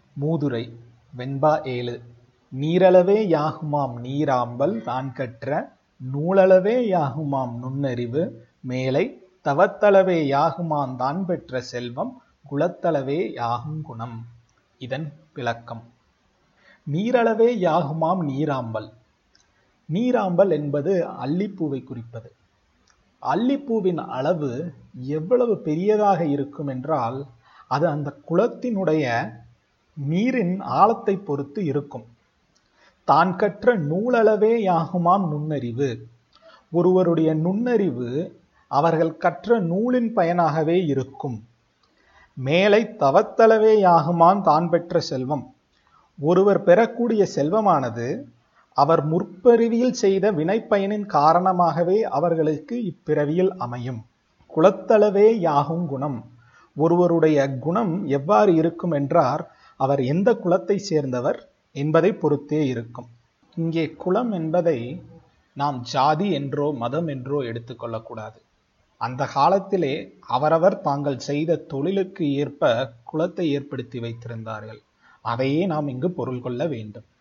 மூதுரை வெண்பா ஏழு நீரளவே யாகுமாம் நீராம்பல் தான் கற்ற நூலளவே யாகுமாம் நுண்ணறிவு மேலை தவத்தளவே யாகுமாம் தான் பெற்ற செல்வம் குலத்தளவே யாகும் குணம் இதன் விளக்கம் நீரளவே யாகுமாம் நீராம்பல் நீராம்பல் என்பது அல்லிப்பூவை குறிப்பது அல்லிப்பூவின் அளவு எவ்வளவு பெரியதாக இருக்கும் என்றால் அது அந்த குளத்தினுடைய நீரின் ஆழத்தை பொறுத்து இருக்கும் தான் கற்ற நூலளவே யாகுமாம் நுண்ணறிவு ஒருவருடைய நுண்ணறிவு அவர்கள் கற்ற நூலின் பயனாகவே இருக்கும் மேலை தவத்தளவே யாகுமான் தான் பெற்ற செல்வம் ஒருவர் பெறக்கூடிய செல்வமானது அவர் முற்பிறவியில் செய்த வினைப்பயனின் காரணமாகவே அவர்களுக்கு இப்பிறவியில் அமையும் குலத்தளவே யாகும் குணம் ஒருவருடைய குணம் எவ்வாறு இருக்கும் என்றார் அவர் எந்த குலத்தை சேர்ந்தவர் என்பதை பொறுத்தே இருக்கும் இங்கே குலம் என்பதை நாம் ஜாதி என்றோ மதம் என்றோ எடுத்துக்கொள்ளக்கூடாது அந்த காலத்திலே அவரவர் தாங்கள் செய்த தொழிலுக்கு ஏற்ப குலத்தை ஏற்படுத்தி வைத்திருந்தார்கள் அதையே நாம் இங்கு பொருள் கொள்ள வேண்டும்